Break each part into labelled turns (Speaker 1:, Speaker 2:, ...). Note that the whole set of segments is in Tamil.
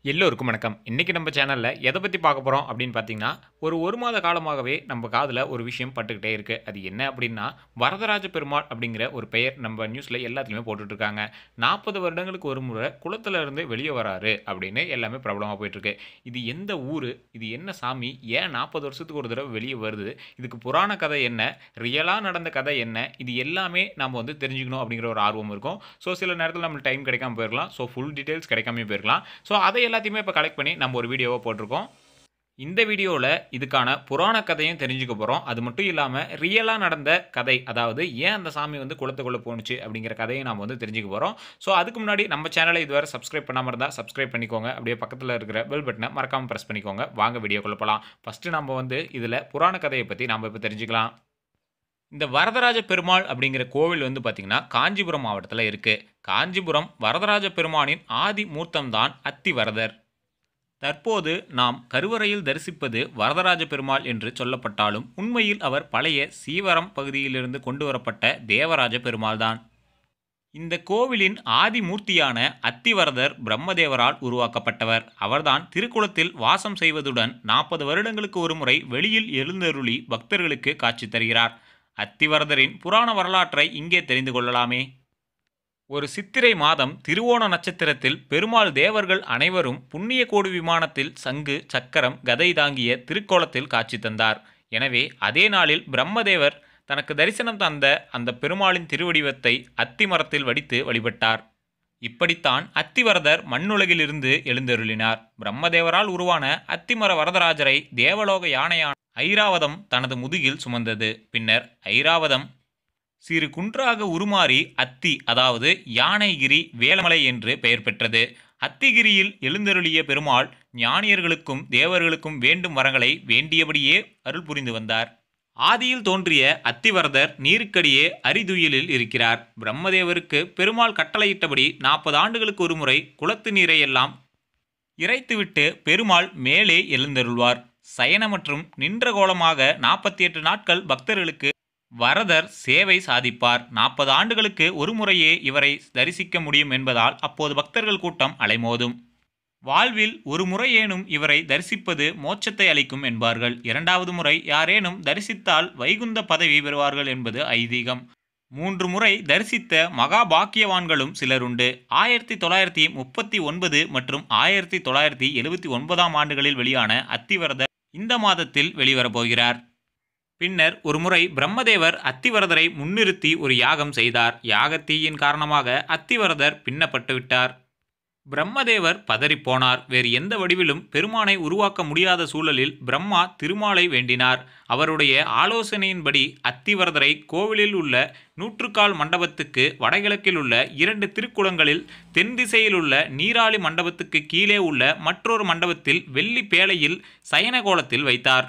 Speaker 1: எல்லோருக்கும் வணக்கம் இன்றைக்கி நம்ம சேனலில் எதை பற்றி பார்க்க போகிறோம் அப்படின்னு பார்த்தீங்கன்னா ஒரு ஒரு மாத காலமாகவே நம்ம காதில் ஒரு விஷயம் பட்டுக்கிட்டே இருக்குது அது என்ன அப்படின்னா வரதராஜ பெருமாள் அப்படிங்கிற ஒரு பெயர் நம்ம நியூஸில் எல்லாத்துலேயுமே போட்டுட்ருக்காங்க நாற்பது வருடங்களுக்கு ஒரு முறை குளத்துல இருந்து வெளியே வராரு அப்படின்னு எல்லாமே பிரபலமாக போயிட்டுருக்கு இது எந்த ஊர் இது என்ன சாமி ஏன் நாற்பது வருஷத்துக்கு ஒரு தடவை வெளியே வருது இதுக்கு புராண கதை என்ன ரியலாக நடந்த கதை என்ன இது எல்லாமே நம்ம வந்து தெரிஞ்சுக்கணும் அப்படிங்கிற ஒரு ஆர்வம் இருக்கும் ஸோ சில நேரத்தில் நம்மளுக்கு டைம் கிடைக்காம போயிடலாம் ஸோ ஃபுல் டீட்டெயில்ஸ் கிடைக்காம போயிருக்கலாம் ஸோ அதை எல்லாத்தையுமே இப்போ கலெக்ட் பண்ணி நம்ம ஒரு வீடியோவை போட்டிருக்கோம் இந்த வீடியோவில் இதுக்கான புராண கதையும் தெரிஞ்சுக்க போகிறோம் அது மட்டும் இல்லாமல் ரியலாக நடந்த கதை அதாவது ஏன் அந்த சாமி வந்து குளத்துக்குள்ளே போணுச்சு அப்படிங்கிற கதையை நாம் வந்து தெரிஞ்சுக்க போகிறோம் ஸோ அதுக்கு முன்னாடி நம்ம சேனலை இதுவரை சப்ஸ்கிரைப் பண்ணாமல் இருந்தால் சப்ஸ்கிரைப் பண்ணிக்கோங்க அப்படியே பக்கத்தில் இருக்கிற பெல் பட்டனை மறக்காமல் ப்ரெஸ் பண்ணிக்கோங்க வாங்க வீடியோக்குள்ள போகலாம் ஃபஸ்ட்டு நம்ம வந்து இதில் புராண கதையை பற்றி நம்ம இப்போ தெரிஞ்சுக்கலாம் இந்த வரதராஜ பெருமாள் அப்படிங்கிற கோவில் வந்து பார்த்திங்கன்னா காஞ்சிபுரம் மாவட்டத்தில் இருக்குது காஞ்சிபுரம் வரதராஜ பெருமானின் ஆதி மூர்த்தம்தான் அத்திவரதர் தற்போது நாம் கருவறையில் தரிசிப்பது வரதராஜ பெருமாள் என்று சொல்லப்பட்டாலும் உண்மையில் அவர் பழைய சீவரம் பகுதியிலிருந்து கொண்டு வரப்பட்ட தேவராஜ பெருமாள்தான் இந்த கோவிலின் ஆதி மூர்த்தியான அத்திவரதர் பிரம்மதேவரால் உருவாக்கப்பட்டவர் அவர்தான் திருக்குளத்தில் வாசம் செய்வதுடன் நாற்பது வருடங்களுக்கு ஒருமுறை வெளியில் எழுந்தருளி பக்தர்களுக்கு காட்சி தருகிறார் அத்திவரதரின் புராண வரலாற்றை இங்கே தெரிந்து கொள்ளலாமே ஒரு சித்திரை மாதம் திருவோண நட்சத்திரத்தில் பெருமாள் தேவர்கள் அனைவரும் புண்ணிய கோடு விமானத்தில் சங்கு சக்கரம் கதை தாங்கிய திருக்கோலத்தில் காட்சி தந்தார் எனவே அதே நாளில் பிரம்மதேவர் தனக்கு தரிசனம் தந்த அந்த பெருமாளின் திருவடிவத்தை அத்தி மரத்தில் வடித்து வழிபட்டார் இப்படித்தான் அத்திவரதர் மண்ணுலகிலிருந்து எழுந்தருளினார் பிரம்மதேவரால் உருவான அத்திமர வரதராஜரை தேவலோக யானையான ஐராவதம் தனது முதுகில் சுமந்தது பின்னர் ஐராவதம் சிறு குன்றாக உருமாறி அத்தி அதாவது யானைகிரி வேலமலை என்று பெயர் பெற்றது அத்திகிரியில் எழுந்தருளிய பெருமாள் ஞானியர்களுக்கும் தேவர்களுக்கும் வேண்டும் வரங்களை வேண்டியபடியே அருள் புரிந்து வந்தார் ஆதியில் தோன்றிய அத்திவரதர் நீருக்கடியே அரிதுயிலில் இருக்கிறார் பிரம்மதேவருக்கு பெருமாள் கட்டளையிட்டபடி நாற்பது ஆண்டுகளுக்கு ஒருமுறை குளத்து நீரை எல்லாம் இறைத்துவிட்டு பெருமாள் மேலே எழுந்தருள்வார் சயன மற்றும் நின்ற கோலமாக நாற்பத்தி எட்டு நாட்கள் பக்தர்களுக்கு வரதர் சேவை சாதிப்பார் நாற்பது ஆண்டுகளுக்கு ஒரு முறையே இவரை தரிசிக்க முடியும் என்பதால் அப்போது பக்தர்கள் கூட்டம் அலைமோதும் வாழ்வில் ஒரு முறையேனும் இவரை தரிசிப்பது மோட்சத்தை அளிக்கும் என்பார்கள் இரண்டாவது முறை யாரேனும் தரிசித்தால் வைகுந்த பதவி பெறுவார்கள் என்பது ஐதீகம் மூன்று முறை தரிசித்த மகா பாக்கியவான்களும் சிலருண்டு ஆயிரத்தி தொள்ளாயிரத்தி முப்பத்தி ஒன்பது மற்றும் ஆயிரத்தி தொள்ளாயிரத்தி எழுபத்தி ஒன்பதாம் ஆண்டுகளில் வெளியான அத்திவரதர் இந்த மாதத்தில் வெளிவரப்போகிறார் பின்னர் ஒருமுறை பிரம்மதேவர் அத்திவரதரை முன்னிறுத்தி ஒரு யாகம் செய்தார் யாகத்தீயின் காரணமாக அத்திவரதர் பின்னப்பட்டு விட்டார் பிரம்மதேவர் பதறிப்போனார் வேறு எந்த வடிவிலும் பெருமானை உருவாக்க முடியாத சூழலில் பிரம்மா திருமாலை வேண்டினார் அவருடைய ஆலோசனையின்படி அத்திவரதரை கோவிலில் உள்ள நூற்றுக்கால் மண்டபத்துக்கு வடகிழக்கில் உள்ள இரண்டு திருக்குளங்களில் தென் திசையில் உள்ள நீராளி மண்டபத்துக்கு கீழே உள்ள மற்றொரு மண்டபத்தில் வெள்ளி பேழையில் சயன கோலத்தில் வைத்தார்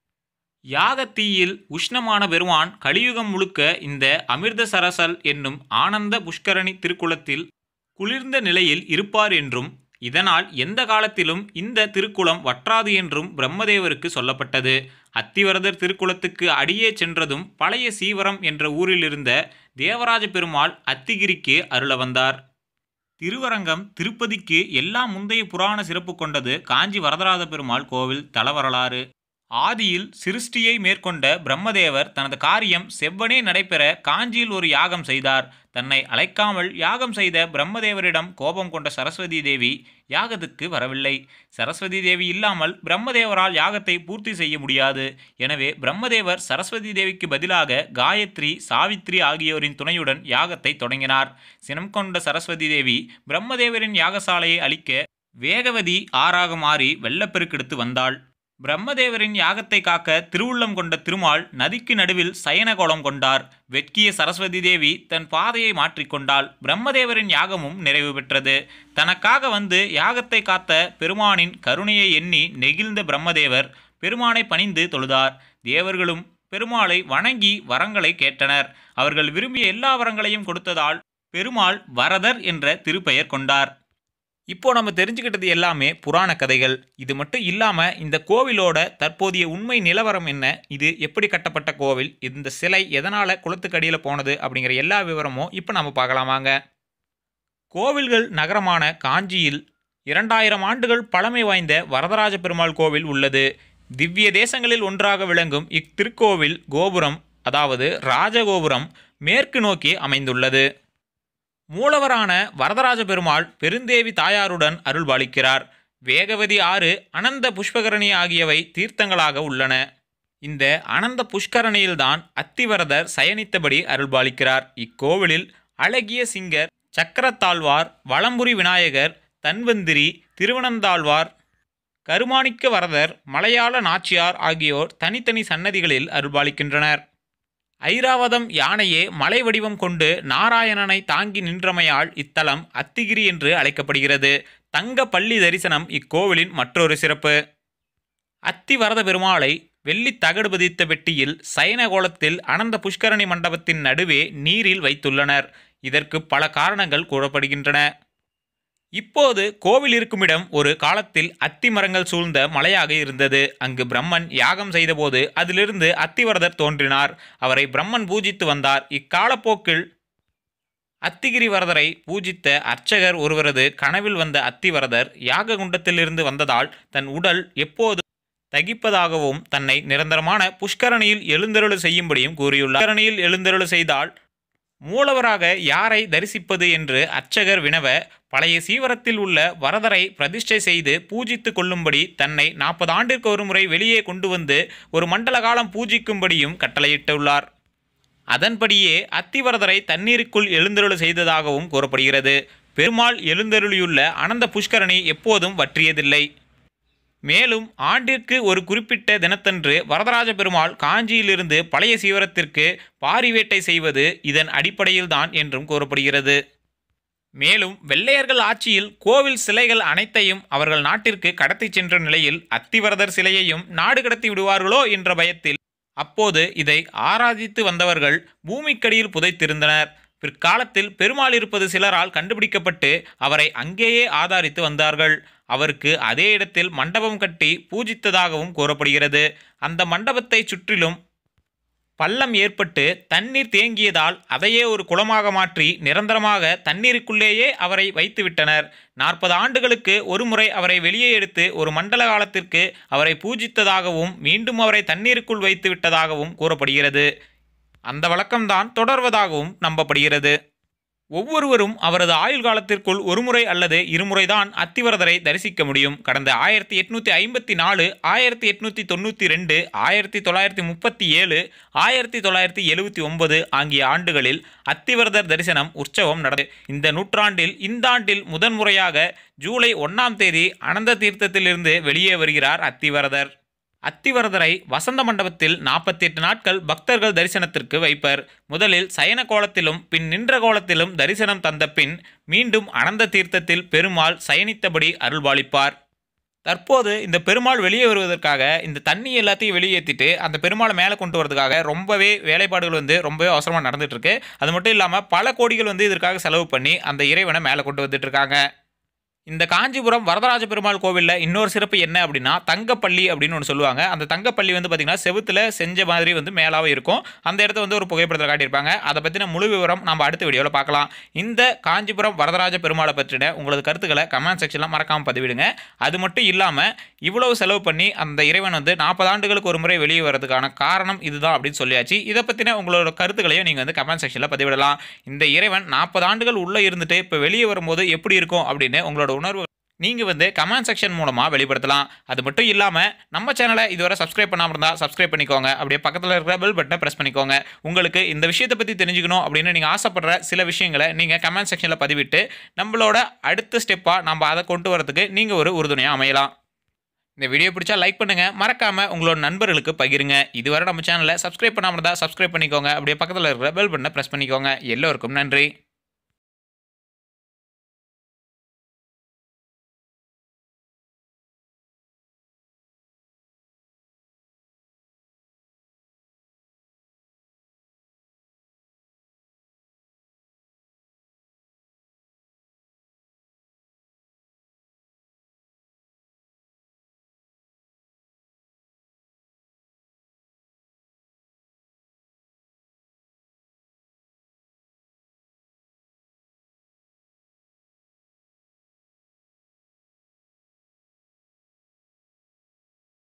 Speaker 1: யாகத்தீயில் உஷ்ணமான பெருமான் கலியுகம் முழுக்க இந்த அமிர்த சரசல் என்னும் ஆனந்த புஷ்கரணி திருக்குளத்தில் குளிர்ந்த நிலையில் இருப்பார் என்றும் இதனால் எந்த காலத்திலும் இந்த திருக்குளம் வற்றாது என்றும் பிரம்மதேவருக்கு சொல்லப்பட்டது அத்திவரதர் திருக்குளத்துக்கு அடியே சென்றதும் பழைய சீவரம் என்ற ஊரில் இருந்த தேவராஜ பெருமாள் அத்திகிரிக்கு அருள வந்தார் திருவரங்கம் திருப்பதிக்கு எல்லா முந்தைய புராண சிறப்பு கொண்டது காஞ்சி வரதராஜ பெருமாள் கோவில் தலவரலாறு ஆதியில் சிருஷ்டியை மேற்கொண்ட பிரம்மதேவர் தனது காரியம் செவ்வனே நடைபெற காஞ்சியில் ஒரு யாகம் செய்தார் தன்னை அழைக்காமல் யாகம் செய்த பிரம்மதேவரிடம் கோபம் கொண்ட சரஸ்வதி தேவி யாகத்துக்கு வரவில்லை சரஸ்வதி தேவி இல்லாமல் பிரம்மதேவரால் யாகத்தை பூர்த்தி செய்ய முடியாது எனவே பிரம்மதேவர் சரஸ்வதி தேவிக்கு பதிலாக காயத்ரி சாவித்ரி ஆகியோரின் துணையுடன் யாகத்தை தொடங்கினார் சினம் கொண்ட சரஸ்வதி தேவி பிரம்மதேவரின் யாகசாலையை அழிக்க வேகவதி ஆறாக மாறி வெள்ளப்பெருக்கெடுத்து வந்தாள் பிரம்மதேவரின் யாகத்தை காக்க திருவுள்ளம் கொண்ட திருமால் நதிக்கு நடுவில் சயன கோலம் கொண்டார் வெட்கிய சரஸ்வதி தேவி தன் பாதையை மாற்றிக்கொண்டாள் பிரம்மதேவரின் யாகமும் நிறைவு பெற்றது தனக்காக வந்து யாகத்தை காத்த பெருமானின் கருணையை எண்ணி நெகிழ்ந்த பிரம்மதேவர் பெருமானை பணிந்து தொழுதார் தேவர்களும் பெருமாளை வணங்கி வரங்களை கேட்டனர் அவர்கள் விரும்பிய எல்லா வரங்களையும் கொடுத்ததால் பெருமாள் வரதர் என்ற திருப்பெயர் கொண்டார் இப்போ நம்ம தெரிஞ்சுக்கிட்டது எல்லாமே புராண கதைகள் இது மட்டும் இல்லாமல் இந்த கோவிலோட தற்போதைய உண்மை நிலவரம் என்ன இது எப்படி கட்டப்பட்ட கோவில் இந்த சிலை எதனால் குளத்துக்கடியில் போனது அப்படிங்கிற எல்லா விவரமும் இப்போ நம்ம பார்க்கலாமாங்க கோவில்கள் நகரமான காஞ்சியில் இரண்டாயிரம் ஆண்டுகள் பழமை வாய்ந்த வரதராஜ பெருமாள் கோவில் உள்ளது திவ்ய தேசங்களில் ஒன்றாக விளங்கும் இத்திருக்கோவில் கோபுரம் அதாவது ராஜகோபுரம் மேற்கு நோக்கி அமைந்துள்ளது மூலவரான வரதராஜ பெருமாள் பெருந்தேவி தாயாருடன் அருள்பாலிக்கிறார் வேகவதி ஆறு அனந்த புஷ்பகரணி ஆகியவை தீர்த்தங்களாக உள்ளன இந்த அனந்த புஷ்கரணியில்தான் அத்திவரதர் சயனித்தபடி அருள்பாலிக்கிறார் இக்கோவிலில் அழகிய சிங்கர் சக்கரத்தாழ்வார் வளம்புரி விநாயகர் தன்வந்திரி திருவனந்தாழ்வார் கருமாணிக்க வரதர் மலையாள நாச்சியார் ஆகியோர் தனித்தனி சன்னதிகளில் அருள்பாலிக்கின்றனர் ஐராவதம் யானையே மலை வடிவம் கொண்டு நாராயணனை தாங்கி நின்றமையால் இத்தலம் அத்திகிரி என்று அழைக்கப்படுகிறது தங்க பள்ளி தரிசனம் இக்கோவிலின் மற்றொரு சிறப்பு அத்திவரத பெருமாளை வெள்ளி தகடு பதித்த வெட்டியில் சயன கோலத்தில் அனந்த புஷ்கரணி மண்டபத்தின் நடுவே நீரில் வைத்துள்ளனர் இதற்கு பல காரணங்கள் கூறப்படுகின்றன இப்போது கோவில் இருக்குமிடம் ஒரு காலத்தில் அத்தி மரங்கள் சூழ்ந்த மலையாக இருந்தது அங்கு பிரம்மன் யாகம் செய்தபோது அதிலிருந்து அத்திவரதர் தோன்றினார் அவரை பிரம்மன் பூஜித்து வந்தார் இக்காலப்போக்கில் அத்திகிரி வரதரை பூஜித்த அர்ச்சகர் ஒருவரது கனவில் வந்த அத்திவரதர் யாக குண்டத்திலிருந்து வந்ததால் தன் உடல் எப்போது தகிப்பதாகவும் தன்னை நிரந்தரமான புஷ்கரணியில் எழுந்தருளு செய்யும்படியும் கூறியுள்ளார் புஷ்கரணியில் எழுந்தருளு செய்தால் மூலவராக யாரை தரிசிப்பது என்று அர்ச்சகர் வினவ பழைய சீவரத்தில் உள்ள வரதரை பிரதிஷ்டை செய்து பூஜித்து கொள்ளும்படி தன்னை நாற்பது ஆண்டிற்கு ஒரு முறை வெளியே கொண்டு வந்து ஒரு மண்டல காலம் பூஜிக்கும்படியும் கட்டளையிட்டுள்ளார் அதன்படியே அத்திவரதரை தண்ணீருக்குள் எழுந்தருளு செய்ததாகவும் கூறப்படுகிறது பெருமாள் எழுந்தருளியுள்ள அனந்த புஷ்கரணி எப்போதும் வற்றியதில்லை மேலும் ஆண்டிற்கு ஒரு குறிப்பிட்ட தினத்தன்று வரதராஜ பெருமாள் காஞ்சியிலிருந்து பழைய சீவரத்திற்கு பாரிவேட்டை செய்வது இதன் அடிப்படையில்தான் என்றும் கூறப்படுகிறது மேலும் வெள்ளையர்கள் ஆட்சியில் கோவில் சிலைகள் அனைத்தையும் அவர்கள் நாட்டிற்கு கடத்திச் சென்ற நிலையில் அத்திவரதர் சிலையையும் நாடு கடத்தி விடுவார்களோ என்ற பயத்தில் அப்போது இதை ஆராதித்து வந்தவர்கள் பூமிக்கடியில் புதைத்திருந்தனர் பிற்காலத்தில் பெருமாள் இருப்பது சிலரால் கண்டுபிடிக்கப்பட்டு அவரை அங்கேயே ஆதாரித்து வந்தார்கள் அவருக்கு அதே இடத்தில் மண்டபம் கட்டி பூஜித்ததாகவும் கூறப்படுகிறது அந்த மண்டபத்தை சுற்றிலும் பள்ளம் ஏற்பட்டு தண்ணீர் தேங்கியதால் அதையே ஒரு குளமாக மாற்றி நிரந்தரமாக தண்ணீருக்குள்ளேயே அவரை வைத்துவிட்டனர் நாற்பது ஆண்டுகளுக்கு ஒருமுறை அவரை வெளியே எடுத்து ஒரு மண்டல காலத்திற்கு அவரை பூஜித்ததாகவும் மீண்டும் அவரை தண்ணீருக்குள் வைத்து விட்டதாகவும் கூறப்படுகிறது அந்த வழக்கம்தான் தொடர்வதாகவும் நம்பப்படுகிறது ஒவ்வொருவரும் அவரது ஆயுள் காலத்திற்குள் ஒருமுறை அல்லது இருமுறைதான் அத்திவரதரை தரிசிக்க முடியும் கடந்த ஆயிரத்தி எட்நூற்றி ஐம்பத்தி நாலு ஆயிரத்தி எட்நூற்றி தொண்ணூற்றி ரெண்டு ஆயிரத்தி தொள்ளாயிரத்தி முப்பத்தி ஏழு ஆயிரத்தி தொள்ளாயிரத்தி எழுபத்தி ஒன்பது ஆகிய ஆண்டுகளில் அத்திவரதர் தரிசனம் உற்சவம் நடந்தது இந்த நூற்றாண்டில் இந்த ஆண்டில் முதன்முறையாக ஜூலை ஒன்றாம் தேதி அனந்த தீர்த்தத்திலிருந்து வெளியே வருகிறார் அத்திவரதர் அத்திவரதரை வசந்த மண்டபத்தில் நாற்பத்தி எட்டு நாட்கள் பக்தர்கள் தரிசனத்திற்கு வைப்பர் முதலில் சயன கோலத்திலும் பின் நின்ற கோலத்திலும் தரிசனம் தந்த பின் மீண்டும் அனந்த தீர்த்தத்தில் பெருமாள் சயனித்தபடி அருள்பாலிப்பார் தற்போது இந்த பெருமாள் வெளியே வருவதற்காக இந்த தண்ணி எல்லாத்தையும் வெளியேற்றிட்டு அந்த பெருமாளை மேலே கொண்டு வரதுக்காக ரொம்பவே வேலைப்பாடுகள் வந்து ரொம்பவே அவசரமாக நடந்துட்டு இருக்கு அது மட்டும் இல்லாமல் பல கோடிகள் வந்து இதற்காக செலவு பண்ணி அந்த இறைவனை மேலே கொண்டு வந்துட்டு இருக்காங்க இந்த காஞ்சிபுரம் வரதராஜ பெருமாள் கோவிலில் இன்னொரு சிறப்பு என்ன அப்படின்னா தங்கப்பள்ளி அப்படின்னு ஒன்று சொல்லுவாங்க அந்த தங்கப்பள்ளி வந்து பார்த்திங்கன்னா செவுத்தில் செஞ்ச மாதிரி வந்து மேலாவே இருக்கும் அந்த இடத்த வந்து ஒரு புகைப்படத்தில் காட்டியிருப்பாங்க அதை பற்றின முழு விவரம் நம்ம அடுத்த வீடியோவில் பார்க்கலாம் இந்த காஞ்சிபுரம் வரதராஜ பெருமாளை பற்றின உங்களது கருத்துக்களை கமெண்ட் செக்ஷனில் மறக்காமல் பதிவிடுங்க அது மட்டும் இல்லாமல் இவ்வளவு செலவு பண்ணி அந்த இறைவன் வந்து நாற்பது ஆண்டுகளுக்கு ஒரு முறை வெளியே வரதுக்கான காரணம் இதுதான் அப்படின்னு சொல்லியாச்சு இதை பற்றின உங்களோட கருத்துக்களையும் நீங்கள் வந்து கமெண்ட் செக்ஷனில் பதிவிடலாம் இந்த இறைவன் நாற்பது ஆண்டுகள் உள்ளே இருந்துட்டு இப்போ வெளியே வரும்போது எப்படி இருக்கும் அப்படின்னு உங்களோட உணர்வு நீங்கள் வந்து கமெண்ட் செக்ஷன் மூலமாக வெளிப்படுத்தலாம் அது மட்டும் இல்லாமல் நம்ம சேனலை இதுவரை சப்ஸ்கிரைப் பண்ணாமல் இருந்தால் சப்ஸ்கிரைப் பண்ணிக்கோங்க அப்படியே பக்கத்தில் இருக்கிற பெல் பட்டனை ப்ரெஸ் பண்ணிக்கோங்க உங்களுக்கு இந்த விஷயத்தை பற்றி தெரிஞ்சுக்கணும் அப்படின்னு நீங்கள் ஆசைப்படுற சில விஷயங்களை நீங்கள் கமெண்ட் செக்ஷனில் பதிவிட்டு நம்மளோட அடுத்த ஸ்டெப்பாக நம்ம அதை கொண்டு வரதுக்கு நீங்கள் ஒரு உறுதுணையாக அமையலாம் இந்த வீடியோ பிடிச்சா லைக் பண்ணுங்க மறக்காம உங்களோட நண்பர்களுக்கு பகிருங்க இதுவரை நம்ம சேனலை சப்ஸ்கிரைப் பண்ணாமல் இருந்தால் சப்ஸ்கிரைப் பண்ணிக்கோங்க அப்படியே பக்கத்தில் இருக்கிற பெல் பட்டனை ப்ரெஸ் பண்ணிக்கோங்க எல்லோருக்கும் நன்றி